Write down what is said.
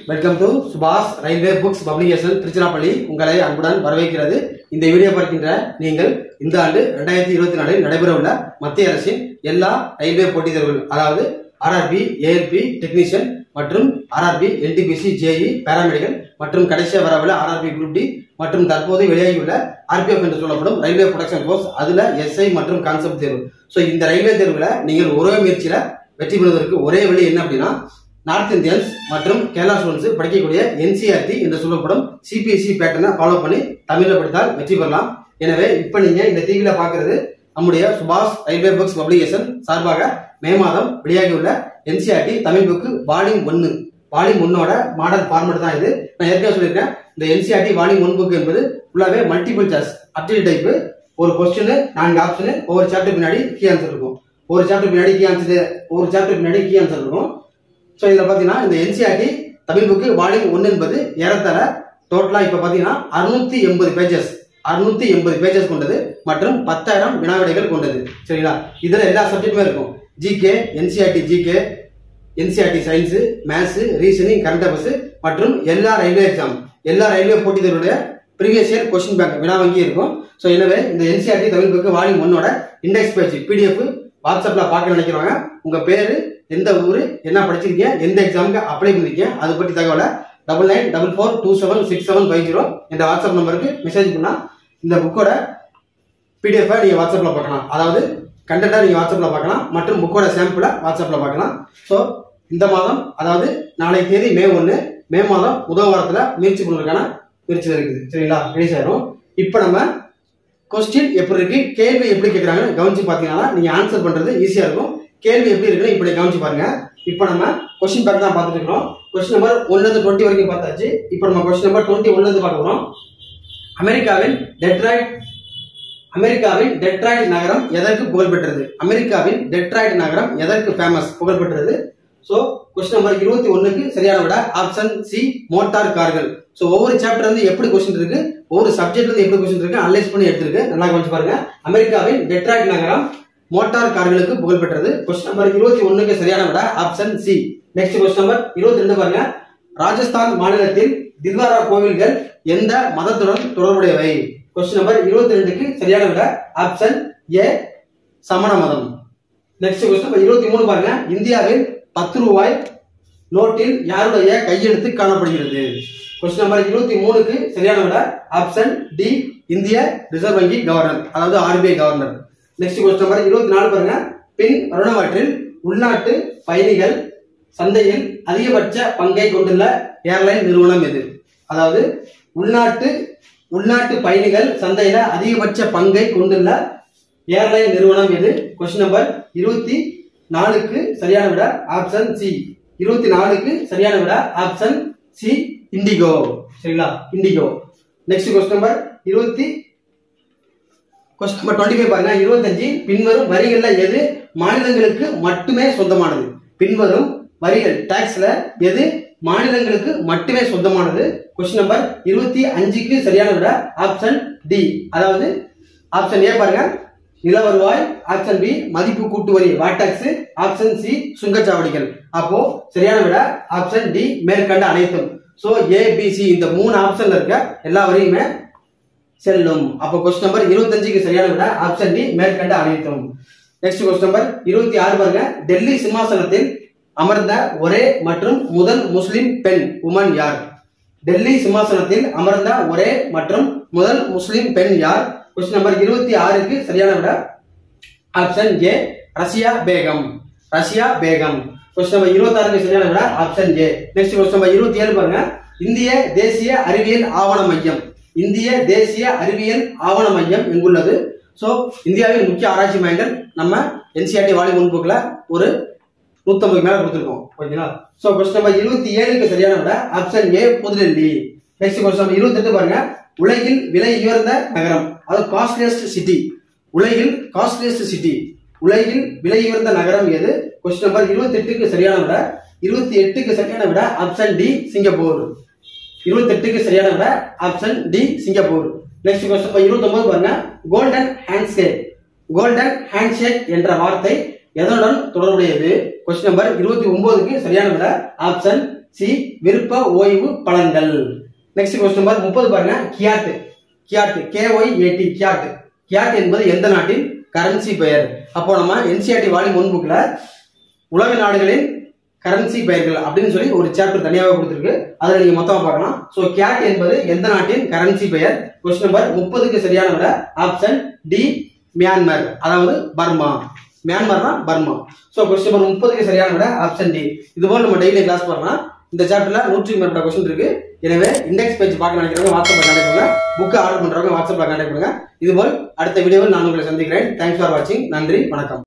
welcome to சுபாஷ் railway books publication Tiruchirappalli உங்களை அன்புடன் வரவேற்கிறது இந்த வீடியோ பார்க்கின்ற நீங்கள் இந்த ஆண்டு ரெண்டாயிரத்தி இருபத்தி நாலில் நடைபெறவுள்ள மத்திய அரசின் எல்லா ரயில்வே போட்டித் தேர்வுகள் அதாவது ஆர்ஆர்பி ஏஎல்பி டெக்னீஷியன் மற்றும் ஆர்ஆர்பி என்டிபிசி ஜேஇ பேராமெடிக்கல் மற்றும் கடைசியாக வரவுள்ள ஆர்ஆர்பி குரூப் டி மற்றும் தற்போது வெளியாகியுள்ள ஆர்பிஎஃப் என்று சொல்லப்படும் ரயில்வே ப்ரொடக்ஷன் கோர்ஸ் அதுல எஸ்ஐ மற்றும் கான்செப்ட் தேர்வு ஸோ இந்த ரயில்வே தேர்வுல நீங்கள் ஒரே முயற்சியில வெற்றி பெறுவதற்கு ஒரே வழி என்ன அப்படின்னா நார்த் இந்தியன்ஸ் மற்றும் கேரளா ஸ்டூடெண்ட்ஸ் படிக்கக்கூடிய என்சிஆர்டி என்று சொல்லப்படும் சிபிஎஸ்சி பேட்டர்னை ஃபாலோ பண்ணி தமிழில் படித்தால் வெற்றி பெறலாம் எனவே இப்போ நீங்க இந்த டிவியில பார்க்கிறது நம்முடைய சுபாஷ் ரயில்வே புக்ஸ் பப்ளிகேஷன் சார்பாக மே மாதம் வெளியாகியுள்ள என்சிஆர்டி தமிழ் புக்கு வால்யூம் ஒன்னு வால்யூம் ஒன்னோட மாடல் ஃபார்மேட் தான் இது நான் ஏற்கனவே சொல்லியிருக்கேன் இந்த என்சிஆர்டி வால்யூம் ஒன் புக் என்பது ஃபுல்லாவே மல்டிபிள் சாய்ஸ் அப்டேட் டைப் ஒரு கொஸ்டின் நான்கு ஆப்ஷன் ஒவ்வொரு சாப்டர் பின்னாடி கீ ஆன்சர் இருக்கும் ஒரு சாப்டர் பின்னாடி கீ ஆன்சர் ஒரு சாப்டர் பின்னாடி கீ ஆன்சர் இருக்கும் ஸோ இதில் பார்த்தீங்கன்னா இந்த என்சிஆர்டி தமிழ் புக்கு வால்யூம் ஒன்று என்பது ஏறத்தாழ டோட்டலாக இப்போ பார்த்தீங்கன்னா அறுநூத்தி எண்பது பேஜஸ் அறுநூத்தி எண்பது பேஜஸ் கொண்டது மற்றும் பத்தாயிரம் வினாவிடைகள் கொண்டது சரிங்களா இதில் எல்லா சப்ஜெக்ட்டுமே இருக்கும் GK NCERT GK NCERT science maths reasoning current affairs மற்றும் எல்லா ரயில்வே எக்ஸாம் எல்லா ரயில்வே போட்டித் தேர்வுடைய ப்ரீவியஸ் இயர் கொஸ்டின் பேங்க் வினா வங்கி இருக்கும் ஸோ எனவே இந்த என்சிஆர்டி தமிழ் புக்கு வால்யூம் ஒன்னோட இண்டெக்ஸ் பேஜ் பிடிஎஃப் வாட்ஸ்அப்பில் பார்க்க நினைக்கிறவங்க உங்கள் பேர் எந்த ஊர் என்ன படிச்சிருக்கீங்க எந்த எக்ஸாமுக்கு அப்ளை பண்ணிருக்கீங்க அது பற்றி தகவலை double nine double four two seven six seven five zero என்ற வாட்ஸ்அப் நம்பருக்கு மெசேஜ் பண்ணால் இந்த புக்கோட பிடிஎஃபை நீங்கள் வாட்ஸ்அப்பில் பார்க்கலாம் அதாவது கண்டென்ட்டை நீங்கள் வாட்ஸ்அப்பில் பார்க்கலாம் மற்றும் புக்கோட சாம்பிளை வாட்ஸ்அப்பில் பார்க்கலாம் ஸோ இந்த மாதம் அதாவது நாளை தேதி மே ஒன்று மே மாதம் முதல் வாரத்தில் முயற்சி பண்ணுறதுக்கான முயற்சி இருக்குது சரிங்களா ரிலீஸ் ஆயிரும் இப்போ நம்ம கொஸ்டின் எப்படி இருக்கு கேள்வி எப்படி கேட்குறாங்கன்னு கவனிச்சு பார்த்தீங்கன்னா நீங்கள் ஆன்சர் பண்ணுறது ஈஸியாக இருக்கும் கேள்வி எப்படி இருக்குன்னு இப்படி கவனிச்சு பாருங்க இப்போ நம்ம கொஸ்டின் பேக் தான் பார்த்துட்டு இருக்கிறோம் கொஸ்டின் நம்பர் ஒன்லேருந்து டுவெண்ட்டி வரைக்கும் பார்த்தாச்சு இப்போ நம்ம கொஸ்டின் நம்பர் டுவெண்ட்டி ஒன்லேருந்து பார்க்க போகிறோம் அமெரிக்காவின் டெட்ராய்ட் அமெரிக்காவின் டெட்ராய்ட் நகரம் எதற்கு புகழ்பெற்றது அமெரிக்காவின் டெட்ராய்ட் நகரம் எதற்கு ஃபேமஸ் புகழ்பெற்றது ஸோ கொஸ்டின் நம்பர் இருபத்தி ஒண்ணுக்கு சரியான விட ஆப்ஷன் சி மோட்டார் கார்கள் ஸோ ஒவ்வொரு சாப்டர் வந்து எப்படி கொஸ்டின் இருக்கு ஒவ்வொரு சப்ஜெக்ட் வந்து எப்படி கொஸ்டின் இருக்கு அனலைஸ் பண்ணி எடுத்திருக்கு நல்லா கவனிச்சு பாருங்க அமெரிக்காவின் டெட்ராய்ட் நகரம் மோட்டார் கார்களுக்கு புகழ்பெற்றது கொஸ்டின் நம்பர் இருபத்தி ஒண்ணுக்கு சரியான விட option C next question number இருபத்தி ரெண்டு பாருங்க ராஜஸ்தான் மாநிலத்தில் தில்வாரா கோவில்கள் எந்த மதத்துடன் தொடர்புடையவை கொஸ்டின் நம்பர் இருபத்தி ரெண்டுக்கு சரியான விட ஆப்ஷன் ஏ சமண மதம் நெக்ஸ்ட் கொஸ்டின் நம்பர் இருபத்தி மூணு பாருங்க இந்தியாவில் பத்து ரூபாய் நோட்டில் யாருடைய கையெழுத்து காணப்படுகிறது கொஸ்டின் நம்பர் இருபத்தி மூணுக்கு சரியான விட ஆப்ஷன் டி இந்திய ரிசர்வ் வங்கி கவர்னர் அதாவது RBI governor next question number இருபத்தி நாலு பாருங்க பின் வருணவற்றில் உள்நாட்டு பயணிகள் சந்தையில் அதிகபட்ச பங்கை கொண்டுள்ள ஏர்லைன் நிறுவனம் எது அதாவது உள்நாட்டு உள்நாட்டு பயணிகள் சந்தையில அதிகபட்ச பங்கை கொண்டுள்ள ஏர்லைன் நிறுவனம் எது கொஸ்டின் நம்பர் இருபத்தி நாலுக்கு சரியான விட ஆப்ஷன் சி இருபத்தி நாலுக்கு சரியான விட ஆப்ஷன் சி இண்டிகோ சரிங்களா இண்டிகோ நெக்ஸ்ட் கொஸ்டின் நம்பர் இருபத்தி கொஸ்டின் நம்பர் டுவெண்ட்டி ஃபைவ் பாருங்க இருபத்தஞ்சு பின்வரும் வரிகள்ல எது மாநிலங்களுக்கு மட்டுமே சொந்தமானது பின்வரும் வரிகள் டாக்ஸ்ல எது மாநிலங்களுக்கு மட்டுமே சொந்தமானது கொஸ்டின் நம்பர் இருபத்தி அஞ்சுக்கு சரியான விட ஆப்ஷன் டி அதாவது ஆப்ஷன் ஏ பாருங்க நில வருவாய் ஆப்ஷன் பி மதிப்பு கூட்டு வரி வாட்டாக்ஸ் ஆப்ஷன் சி சுங்கச்சாவடிகள் அப்போ சரியான விட ஆப்ஷன் டி மேற்கண்ட அனைத்தும் சோ ஏபிசி இந்த மூணு ஆப்ஷன்ல இருக்க எல்லா வரியுமே செல்லும் அப்போ கொஸ்டின் நம்பர் இருபத்தஞ்சுக்கு சரியான விட ஆப்ஷன் டி மேற்கண்ட அனைத்தும் நெக்ஸ்ட் கொஸ்டின் நம்பர் இருபத்தி ஆறு பாருங்க டெல்லி சிம்மாசனத்தில் அமர்ந்த ஒரே மற்றும் முதல் முஸ்லிம் பெண் உமன் யார் டெல்லி சிம்மாசனத்தில் அமர்ந்த ஒரே மற்றும் முதல் முஸ்லிம் பெண் யார் கொஸ்டின் நம்பர் இருபத்தி ஆறுக்கு சரியான விட option A Razia Begum Razia Begum question number இருபத்தி ஆறுக்கு சரியான விட option A next question number இருபத்தி ஏழு பாருங்க இந்திய தேசிய அறிவியல் ஆவண மையம் இந்திய தேசிய அறிவியல் ஆவண மையம் எங்குள்ளது ஸோ இந்தியாவின் முக்கிய ஆராய்ச்சி மையங்கள் நம்ம என்சிஆர்டி வாலி முன்புக்குள்ள ஒரு நூத்தம்பது மேல கொடுத்துருக்கோம் ஓகேங்களா ஸோ கொஸ்டின் நம்பர் இருபத்தி ஏழுக்கு சரியான விட ஆப்ஷன் ஏ புதுடெல்லி நெக்ஸ்ட் கொஸ்டின் நம்பர் இருபத்தி எட்டு பாருங்க உலகில் விலை உயர்ந்த நகரம் அதாவது காஸ்ட்லியஸ்ட் சிட்டி உலகில் காஸ்ட்லியஸ்ட் சிட்டி உலகில் விலை உயர்ந்த நகரம் எது கொஸ்டின் நம்பர் இருபத்தி எட்டுக்கு சரியான விட இருபத்தி எட்டுக்கு சரியான விட ஆப்ஷன் டி சிங்கப்பூர் இருபத்தி எட்டுக்கு சரியான விட option D Singapore next question number இருபத்தி ஒன்பது பாருங்க கோல்டன் ஹேண்ட்ஷேக் கோல்டன் ஹேண்ட்ஷேக் என்ற வார்த்தை எதனுடன் தொடர்புடையது கொஸ்டின் நம்பர் இருபத்தி ஒன்பதுக்கு சரியான விட ஆப்ஷன் சி விருப்ப ஓய்வு பலன்கள் நெக்ஸ்ட் கொஸ்டின் நம்பர் முப்பது பாருங்க kyat kyat K Y A T kyat kyat என்பது எந்த நாட்டின் கரன்சி பெயர் அப்போ நம்ம என்சிஆர்டி வால்யூம் ஒன் புக்ல உலக நாடுகளின் கரன்சி பெயர்கள் அப்படின்னு சொல்லி ஒரு சாப்டர் தனியாகவே கொடுத்துருக்கு அதில் நீங்க மொத்தமா பார்க்கலாம் ஸோ கேட் என்பது எந்த நாட்டின் கரன்சி பெயர் கொஸ்டின் நம்பர் முப்பதுக்கு சரியான விட ஆப்ஷன் டி மியான்மர் அதாவது பர்மா மியான்மர்னா பர்மா ஸோ கொஸ்டின் நம்பர் முப்பதுக்கு சரியான விட ஆப்ஷன் டி இது போல நம்ம டெய்லி கிளாஸ் பார்க்கலாம் இந்த சாப்டர்ல நூற்றி மேற்பட்ட கொஸ்டின் இருக்கு எனவே இண்டெக்ஸ் பேஜ் பார்க்க நினைக்கிறவங்க வாட்ஸ்அப்ல கான்டாக்ட் பண்ணுங்க புக் ஆர்டர் பண்றவங்க வாட்ஸ்அப்ல கான்டாக்ட் பண்ணுங்க இதுபோல் அடுத்த வீடியோவில் நான் உங்களை சந்திக்கிறேன் தேங்க்ஸ் ஃபார் வாட்சிங் நன்றி வணக்கம்